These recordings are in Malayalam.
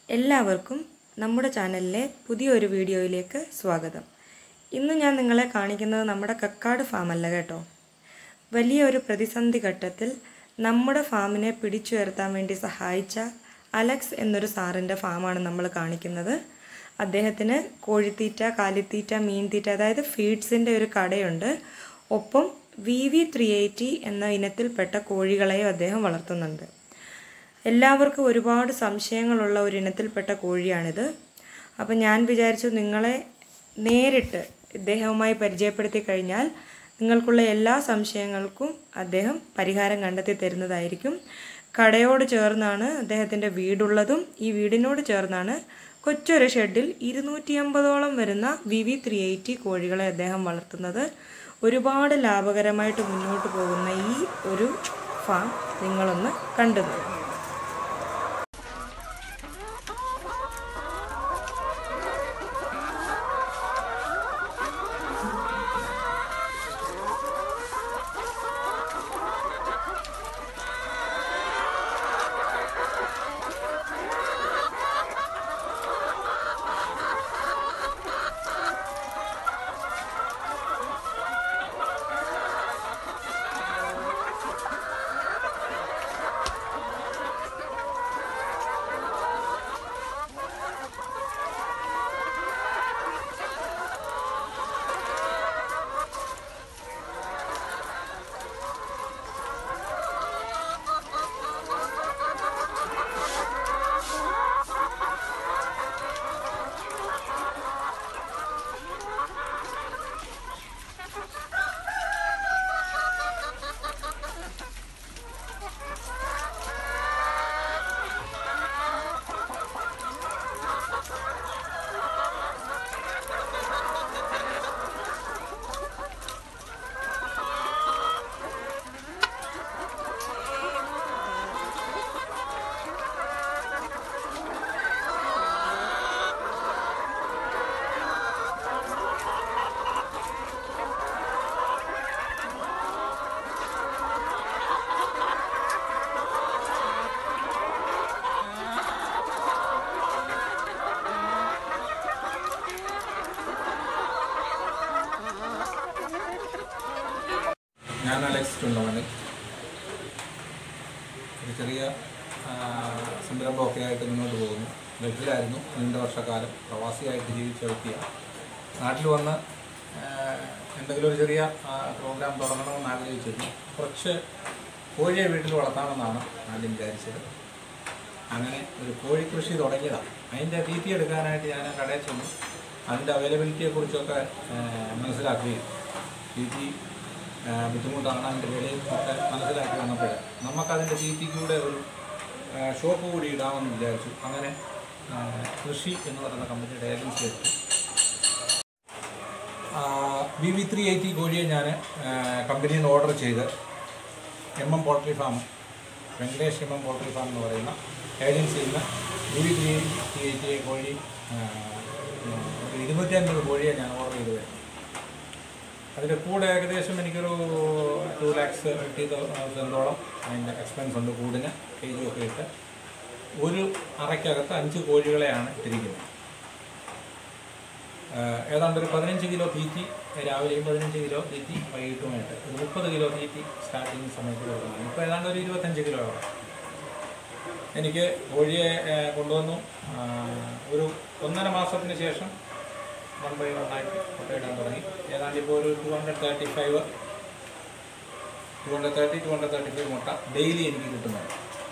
എല്ലാവർക്കും നമ്മുടെ ചാനലിലെ പുതിയൊരു വീഡിയോയിലേക്ക് സ്വാഗതം ഇന്ന് ഞാൻ നിങ്ങളെ കാണിക്കുന്നത് നമ്മുടെ കക്കാട് ഫാമല്ല കേട്ടോ വലിയൊരു പ്രതിസന്ധി ഘട്ടത്തിൽ നമ്മുടെ ഫാമിനെ പിടിച്ചുയർത്താൻ വേണ്ടി സഹായിച്ച അലക്സ് എന്നൊരു സാറിൻ്റെ ഫാമാണ് നമ്മൾ കാണിക്കുന്നത് അദ്ദേഹത്തിന് കോഴിത്തീറ്റ കാലിത്തീറ്റ മീൻതീറ്റ അതായത് ഫീഡ്സിൻ്റെ ഒരു കടയുണ്ട് ഒപ്പം വി വി ത്രീ എയ്റ്റി എന്ന ഇനത്തിൽപ്പെട്ട കോഴികളെയും അദ്ദേഹം വളർത്തുന്നുണ്ട് എല്ലാവർക്കും ഒരുപാട് സംശയങ്ങളുള്ള ഒരു ഇനത്തിൽപ്പെട്ട കോഴിയാണിത് അപ്പം ഞാൻ വിചാരിച്ചു നിങ്ങളെ നേരിട്ട് ഇദ്ദേഹവുമായി പരിചയപ്പെടുത്തി കഴിഞ്ഞാൽ നിങ്ങൾക്കുള്ള എല്ലാ സംശയങ്ങൾക്കും അദ്ദേഹം പരിഹാരം കണ്ടെത്തി തരുന്നതായിരിക്കും കടയോട് ചേർന്നാണ് അദ്ദേഹത്തിൻ്റെ വീടുള്ളതും ഈ വീടിനോട് ചേർന്നാണ് കൊച്ചൊരു ഷെഡിൽ ഇരുന്നൂറ്റി അമ്പതോളം വരുന്ന വി വി ത്രീ എയ്റ്റി കോഴികളെ അദ്ദേഹം വളർത്തുന്നത് ഒരുപാട് ലാഭകരമായിട്ട് മുന്നോട്ട് പോകുന്ന ഈ ഒരു ഫാം നിങ്ങളൊന്ന് കണ്ടു നോക്കൂ. ഞാൻ അലക്സ് ചുണ്ടമണി ഒരു ചെറിയ ആ, സംരംഭമൊക്കെ ആയിട്ട് മുന്നോട്ട് പോകുന്നു ഗൾഫിലായിരുന്നു നീണ്ട വർഷക്കാലം പ്രവാസിയായിട്ട് ജീവിച്ച വ്യക്തിയാണ് നാട്ടിൽ വന്ന് ആ, എന്തെങ്കിലും ഒരു ചെറിയ ആ, പ്രോഗ്രാം തുടങ്ങണമെന്ന് ആഗ്രഹിച്ചിരുന്നു കുറച്ച് കോഴിയെ വീട്ടിൽ വളർത്താമെന്നാണ് ആദ്യം വിചാരിച്ചത് അങ്ങനെ ഒരു കോഴി കൃഷി തുടങ്ങിയതാണ് അതിൻ്റെ തീറ്റി എടുക്കാനായിട്ട് ഞാൻ കടയിൽ ചെന്നു അതിൻ്റെ അവൈലബിലിറ്റിയെക്കുറിച്ചൊക്കെ ആ, മനസ്സിലാക്കുകയും തീറ്റി ആ, ബുദ്ധിമുട്ടാണ് അതിൻ്റെ വിലയും ഒക്കെ മനസ്സിലാക്കി വന്നപ്പോൾ നമുക്കതിൻ്റെ തീറ്റിക്കൂടെ ഒരു ആ, ഷോപ്പ് കൂടി ഇടാമെന്ന് വിചാരിച്ചു അങ്ങനെ ആ, കൃഷി എന്ന് പറയുന്ന കമ്പനിയുടെ ഏജൻസി എടുത്തു ബി വി ത്രീ എയ്റ്റി കോഴിയെ ഞാൻ കമ്പനിയിൽ നിന്ന് ഓർഡർ ചെയ്ത് M M poultry farm Venkatesh M M poultry farm എന്ന് പറയുന്ന ഏജൻസിയിൽ നിന്ന് B V three three eighty കോഴി ആ, ഒരു ഇരുന്നൂറ്റി അൻപത് കോഴിയെ ഞാൻ ഓർഡർ ചെയ്ത് വരുന്നു അതിൻ്റെ കൂടെ ഏകദേശം എനിക്കൊരു ടു ലാക്സ് ഫിഫ്റ്റി തൗസൻഡോളം അതിൻ്റെ എക്സ്പെൻസ് ഉണ്ട് കൂടിന് കേജി ഒക്കെ ഇട്ട് ഒരു അറയ്ക്കകത്ത് അഞ്ച് കോഴികളെയാണ് ഇട്ടിരിക്കുന്നത് ആഹ് ഏതാണ്ട് ഒരു പതിനഞ്ച് കിലോ തീറ്റി രാവിലെയും പതിനഞ്ച് കിലോ തീറ്റി വൈകിട്ടുമായിട്ട് ഒരു മുപ്പത് കിലോ തീറ്റി സ്റ്റാർട്ടിങ് സമയത്ത് കൊടുക്കുന്നത് ഇപ്പോൾ ഏതാണ്ട് ഒരു ഇരുപത്തഞ്ച് കിലോ ആവും എനിക്ക് കോഴിയെ ആഹ് കൊണ്ടുവന്നു ആഹ് ഒരു ഒന്നര മാസത്തിന് ശേഷം വൺ ബൈ വൺ ആയിട്ട് മുട്ടയിടാൻ തുടങ്ങി ഏതാണ്ട് ഇപ്പോൾ ഒരു two hundred thirty five two hundred thirty two hundred thirty five മുട്ട ഡെയിലി എനിക്ക് കിട്ടുന്നുണ്ട്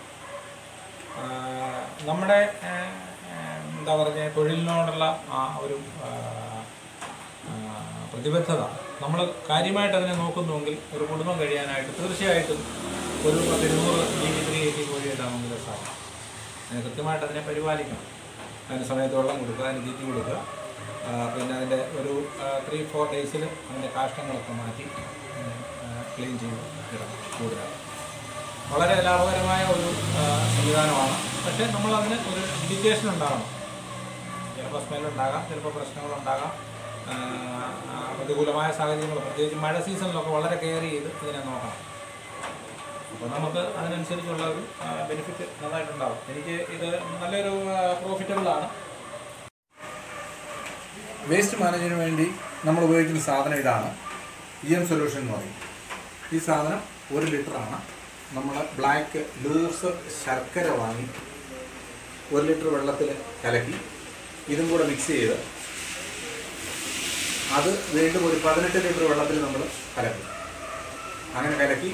ആഹ് നമ്മുടെ ആഹ് ആഹ് എന്താ പറഞ്ഞ തൊഴിലിനോടുള്ള ആ ഒരു ആഹ് ആഹ് പ്രതിബദ്ധത നമ്മൾ കാര്യമായിട്ട് അതിനെ നോക്കുന്നുവെങ്കിൽ ഒരു കുടുംബം കഴിയാനായിട്ട് തീർച്ചയായിട്ടും ഒരു പത്തിരുന്നൂറ് ജി ബി ത്രീ എയ്റ്റി കോഴി ഇടാമെങ്കിൽ സാധിക്കും അതിന് കൃത്യമായിട്ട് അതിനെ പരിപാലിക്കണം അതിന് സമയത്ത് വെള്ളം കൊടുക്കുക അതിന് തീറ്റി കൊടുക്കുക ആ, പിന്നെ അതിൻ്റെ ഒരു ത്രീ ഫോർ ഡേയ്സിൽ അതിൻ്റെ കാഷ്ടങ്ങളൊക്കെ മാറ്റി ക്ലീൻ ചെയ്ത് ഇടണം കൂടുതലാണ് വളരെ ലാഭകരമായ ഒരു ആ, സംവിധാനമാണ് പക്ഷേ നമ്മളതിന് ഒരു ഡെഡിക്കേഷൻ ഉണ്ടാകണം ചിലപ്പോൾ സ്മെല്ലുണ്ടാകാം ചിലപ്പോൾ പ്രശ്നങ്ങളുണ്ടാകാം ആ, ആ, പ്രതികൂലമായ സാഹചര്യങ്ങൾ പ്രത്യേകിച്ച് മഴ സീസണിലൊക്കെ വളരെ കെയർ ചെയ്ത് ഇതിനെ നോക്കണം അപ്പോൾ നമുക്ക് അതിനനുസരിച്ചുള്ള ഒരു ബെനിഫിറ്റ് നന്നായിട്ടുണ്ടാവും എനിക്ക് ഇത് നല്ലൊരു പ്രോഫിറ്റബിൾ ആണ് വേസ്റ്റ് മാനേജിന് വേണ്ടി നമ്മൾ ഉപയോഗിക്കുന്ന സാധനം ഇതാണ് ഇ എം സൊല്യൂഷൻ എന്ന് പറയും ഈ സാധനം ഒരു ലിറ്ററാണ് നമ്മൾ ബ്ലാക്ക് ലൂസ് ശർക്കര വാങ്ങി ഒരു ലിറ്റർ വെള്ളത്തിൽ കലക്കി ഇതും കൂടെ മിക്സ് ചെയ്ത് അത് വീണ്ടും ഒരു പതിനെട്ട് ലിറ്റർ വെള്ളത്തിൽ നമ്മൾ കലക്കും അങ്ങനെ കലക്കി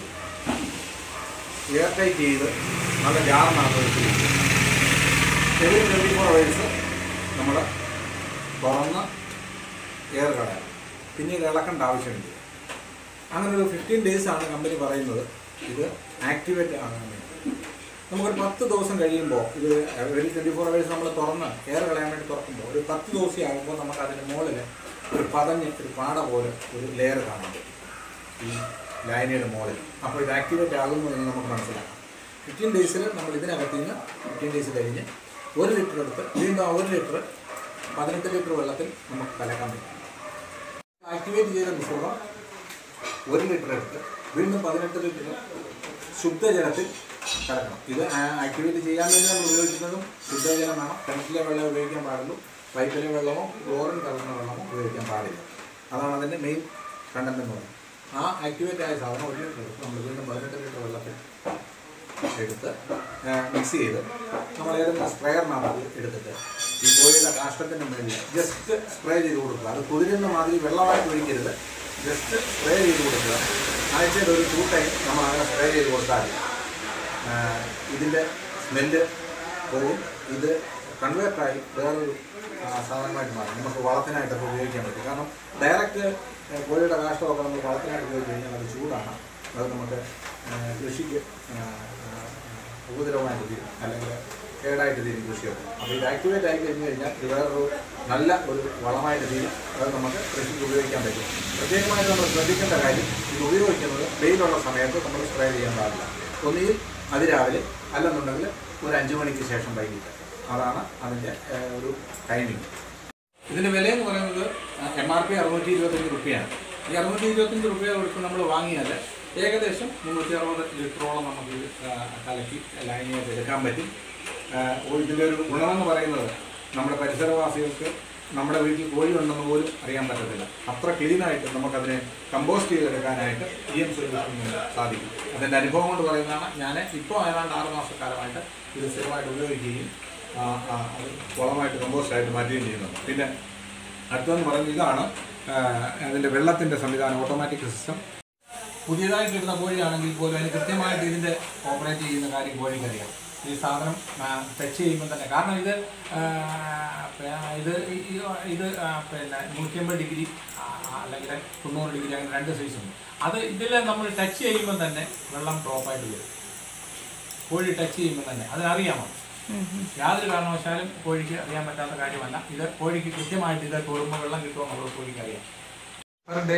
എയർ ടൈറ്റ് ചെയ്ത് നല്ല ജാറിനകത്ത് വെച്ച് എവരി ട്വൻറ്റി ഫോർ അവേഴ്സ് നമ്മൾ തുറന്ന് എയർ കളയണം പിന്നീട് ഇളക്കേണ്ട ആവശ്യമില്ല അങ്ങനെ ഒരു ഫിഫ്റ്റീൻ ഡേയ്സ് ആണ് കമ്പനി പറയുന്നത് ഇത് ആക്ടിവേറ്റ് ആകാൻ വേണ്ടി നമുക്കൊരു പത്ത് ദിവസം കഴിയുമ്പോൾ ഇത് ഒരു ട്വൻറ്റി ഫോർ അവേഴ്സ് നമ്മൾ തുറന്ന് എയർ കളയാൻ വേണ്ടി തുറക്കുമ്പോൾ ഒരു പത്ത് ദിവസം ആകുമ്പോൾ നമുക്ക് അതിൻ്റെ മുകളിൽ ഒരു പതഞ്ഞ് ഒരു പാട പോലെ ഒരു ലെയർ കാണാൻ പറ്റും ഈ ലൈനയുടെ മുകളിൽ അപ്പോൾ ഇത് ആക്ടിവേറ്റ് ആകുന്നു എന്ന് നമുക്ക് മനസ്സിലാക്കാം ഫിഫ്റ്റീൻ ഡേയ്സിൽ നമ്മൾ ഇതിനകത്ത് നിന്ന് ഫിഫ്റ്റീൻ ഡേയ്സ് കഴിഞ്ഞ് ഒരു ലിറ്റർ എടുത്ത് വീണ്ടും ആ ഒരു ലിറ്റർ പതിനെട്ട് ലിറ്റർ വെള്ളത്തിൽ നമുക്ക് കലക്കാൻ പറ്റും ആക്ടിവേറ്റ് ചെയ്ത മിശ്രിതം ഒരു ലിറ്റർ എടുത്ത് വീണ്ടും പതിനെട്ട് ലിറ്റർ ശുദ്ധജലത്തിൽ കലക്കണം ഇത് ആക്ടിവേറ്റ് ചെയ്യാൻ വേണ്ടി നമ്മൾ ഉപയോഗിക്കുന്നതും ശുദ്ധജലം വേണം കിണറ്റിലെ വെള്ളം ഉപയോഗിക്കാൻ പാടുള്ളൂ പൈപ്പിലെ വെള്ളമോ ക്ലോറിൻ കലർന്ന വെള്ളമോ ഉപയോഗിക്കാൻ പാടില്ല അതാണ് അതിൻ്റെ മെയിൻ കണ്ടന്റ് എന്ന് പറയുന്നത് ആ ആക്ടിവേറ്റ് ആയ സാധനം ഒരു ലിറ്റർ എടുത്ത് നമ്മൾ വീണ്ടും പതിനെട്ട് ലിറ്റർ വെള്ളത്തിൽ എടുത്ത് മിക്സ് ചെയ്ത് നമ്മൾ ഏതെങ്കിലും സ്പ്രേയറിനകത്ത് എടുത്തിട്ട് ഈ കോഴിയുടെ കാഷ്ടത്തിൻ്റെ മേളിൽ ജസ്റ്റ് സ്പ്രേ ചെയ്ത് കൊടുക്കുക അത് കുതിരുന്ന മാതിരി വെള്ളമായിട്ട് ഒഴിക്കരുത് ജസ്റ്റ് സ്പ്രേ ചെയ്ത് കൊടുക്കുക ആഴ്ചയിൽ ഒരു ടു ടൈം നമ്മൾ അങ്ങനെ സ്പ്രേ ചെയ്ത് കൊടുത്താൽ ഇതിൻ്റെ സ്മെല്ല് പോകും ഇത് കൺവേർട്ടായി വേറൊരു ആ, സാധനമായിട്ട് മാറും നമുക്ക് വളത്തിനായിട്ടൊക്കെ ഉപയോഗിക്കാൻ പറ്റും കാരണം ഡയറക്റ്റ് കോഴിയുടെ കാഷ്ടമൊക്കെ നമ്മൾ വളത്തിനായിട്ട് ഉപയോഗിച്ച് കഴിഞ്ഞാൽ അത് ചൂടാണ് അത് നമുക്ക് ആ, കൃഷിക്ക് ആ, ആ, ഉപദ്രവമായിട്ട് തീരും അല്ലെങ്കിൽ കേടായിട്ട് തീരും കൃഷിയൊക്കെ അപ്പോൾ ഇത് ആക്ടിവേറ്റ് ആയി കഴിഞ്ഞ് കഴിഞ്ഞാൽ ഇത് വേറൊരു നല്ല ഒരു വളമായിട്ട് തീരും അത് നമുക്ക് കൃഷിക്ക് ഉപയോഗിക്കാൻ പറ്റും പ്രത്യേകമായിട്ട് നമ്മൾ ശ്രദ്ധിക്കേണ്ട കാര്യം ഇത് ഉപയോഗിക്കുന്നത് വെയിലുള്ള സമയത്ത് നമ്മൾ സ്പ്രേ ചെയ്യാൻ പാടില്ല ഒന്നുകിൽ അതിരാവിലെ അല്ലെന്നുണ്ടെങ്കിൽ ഒരു അഞ്ച് മണിക്ക് ശേഷം വൈകിട്ട് അതാണ് അതിൻ്റെ ഏഹ്, ഒരു ടൈമിംഗ് ഇതിൻ്റെ വില എന്ന് പറയുന്നത് എം ആർ പി അറുന്നൂറ്റി ഇരുപത്തഞ്ച് റുപ്യയാണ് ഈ അറുന്നൂറ്റി ഇരുപത്തഞ്ച് റുപ്യ കൊടുത്ത് നമ്മൾ വാങ്ങിയാൽ ഏകദേശം മുന്നൂറ്റി അറുപത് ലിറ്ററോളം നമുക്ക് ഇത്, ആ, കലക്കി ലൈനായിട്ട് എടുക്കാൻ പറ്റും ആ, ഓ, ഇതിൻ്റെ ഒരു ഗുണമെന്ന് പറയുന്നത് നമ്മുടെ പരിസരവാസികൾക്ക് നമ്മുടെ വീട്ടിൽ കോഴി ഉണ്ടെന്ന് പോലും അറിയാൻ പറ്റത്തില്ല അത്ര ക്ലീനായിട്ട് നമുക്കതിനെ കമ്പോസ്റ്റ് ചെയ്തെടുക്കാനായിട്ട് ഇ എം സൊല്യൂഷൻ സാധിക്കും അതിൻ്റെ അനുഭവം കൊണ്ട് പറയുന്നതാണ് ഞാൻ ഇപ്പോൾ ഏതാണ്ട് ആറ് മാസക്കാലമായിട്ട് ഇത് സ്ഥിരമായിട്ട് ഉപയോഗിക്കുകയും ആ, ആ, അത് വളമായിട്ട് കമ്പോസ്റ്റ് ആയിട്ട് മാറ്റുകയും ചെയ്യുന്നുണ്ട് പിന്നെ അടുത്തതെന്ന് പറയുന്നത് ഇതാണ് ആ, അതിൻ്റെ വെള്ളത്തിൻ്റെ സംവിധാനം ഓട്ടോമാറ്റിക് സിസ്റ്റം പുതിയതായിട്ട് ഇടുന്ന കോഴിയാണെങ്കിൽ പോലും അതിന് കൃത്യമായിട്ട് ഇതിൻ്റെ ഓപ്പറേറ്റ് ചെയ്യുന്ന കാര്യം കോഴിക്ക് അറിയാം ഈ സാധനം ടച്ച് ചെയ്യുമ്പോൾ തന്നെ കാരണം ഇത് ആ, പി- ഇത് ഈ- ഈ- ഇത് ആ, പിന്നെ നൂറ്റിയമ്പത് ഡിഗ്രി ആ, അല്ലെങ്കിൽ തൊണ്ണൂറ് ഡിഗ്രി അങ്ങനെ രണ്ട് സൈസ് ഉണ്ട് അത് ഇതിൽ നമ്മൾ ടച്ച് ചെയ്യുമ്പോൾ തന്നെ വെള്ളം ഡ്രോപ്പായിട്ട് വരും കോഴി ടച്ച് ചെയ്യുമ്പോൾ തന്നെ അതിനറിയാമോ യാതൊരു കാരണവശാലും കോഴിക്ക് അറിയാൻ പറ്റാത്ത കാര്യമല്ല ഇത് കോഴിക്ക് കൃത്യമായിട്ട് ഇത് തൊടുമ്പോൾ വെള്ളം കിട്ടുമോ എന്നുള്ളത് കോഴിക്ക് അറിയാം പെർ ഡേ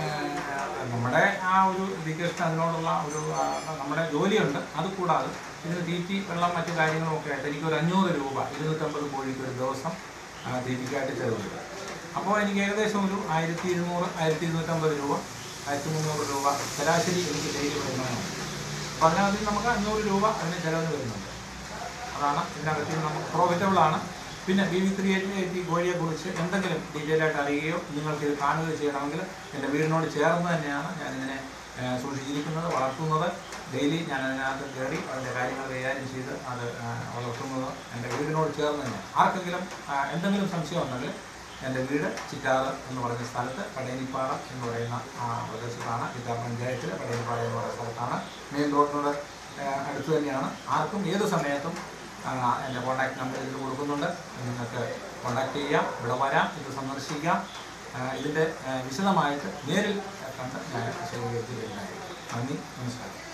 നമ്മുടെ ആ ഒരു എഡ്യൂക്കേഷൻ അതിനോടുള്ള ഒരു ആ, നമ്മുടെ ജോലിയുണ്ട് അത് കൂടാതെ ഇതിന് തീറ്റി വെള്ളം മറ്റു കാര്യങ്ങളും ഒക്കെ ആയിട്ട് എനിക്ക് ഒരു അഞ്ഞൂറ് രൂപ ഇരുന്നൂറ്റമ്പത് കോഴിക്ക് ഒരു ദിവസം ആ, തീറ്റിക്കായിട്ട് ചെലവുണ്ട് അപ്പോൾ എനിക്ക് ഏകദേശം ഒരു ആയിരത്തി ഇരുന്നൂറ് ആയിരത്തി ഇരുന്നൂറ്റമ്പത് രൂപ ആയിരത്തി മുന്നൂറ് രൂപ ശരാശരി എനിക്ക് ഡെയിലി വരുമാനമുണ്ട് അപ്പോൾ അതിനകത്ത് നമുക്ക് അഞ്ഞൂറ് രൂപ അതിന് ചിലവിന് വരുന്നുണ്ട് അതാണ് ഇതിനകത്ത് ഇത് നമുക്ക് പ്രോഫിറ്റബിൾ ആണ് പിന്നെ ബി വി ത്രീ എയ്റ്റി കോഴിയെ കുറിച്ച് എന്തെങ്കിലും ഡീറ്റെയിൽ ആയിട്ട് അറിയുകയോ നിങ്ങൾക്ക് ഇത് കാണുകയോ ചെയ്യണമെങ്കിൽ എൻ്റെ വീടിനോട് ചേർന്ന് തന്നെയാണ് ഞാൻ ഇതിനെ ഏഹ്, സൂക്ഷിച്ചിരിക്കുന്നത് വളർത്തുന്നത് ഡെയിലി ഞാൻ അതിനകത്ത് കയറി അതിൻ്റെ കാര്യങ്ങൾ കൈകാര്യം ചെയ്ത് അത് ഏഹ്, വളർത്തുന്നത് എൻ്റെ വീടിനോട് ചേർന്ന് തന്നെ ആർക്കെങ്കിലും ആ, എന്തെങ്കിലും സംശയം ഉണ്ടെങ്കിൽ എൻ്റെ വീട് ചിറ്റാറ് എന്ന് പറയുന്ന സ്ഥലത്ത് പടയനിപ്പാറ എന്ന് പറയുന്ന ആ, പ്രദേശത്താണ് ചിറ്റാർ പഞ്ചായത്തിൽ പടയനിപ്പാറ എന്ന് പറയുന്ന സ്ഥലത്താണ് മെയിൻ റോഡിനോട് ഏഹ്, അടുത്ത് തന്നെയാണ് ആർക്കും ഏത് സമയത്തും ആ, എൻ്റെ കോൺടാക്ട് നമ്പർ ഇതിൽ കൊടുക്കുന്നുണ്ട് നിങ്ങൾക്ക് കോൺടാക്ട് ചെയ്യാം ഇവിടെ വരാം ഇത് സന്ദർശിക്കാം ആ, ഇതിൻ്റെ ആ, വിശദമായിട്ട് നേരിൽ കണ്ട് ഞാൻ വിശദീകരിച്ച് തരുന്നതായിരിക്കും നന്ദി നമസ്കാരം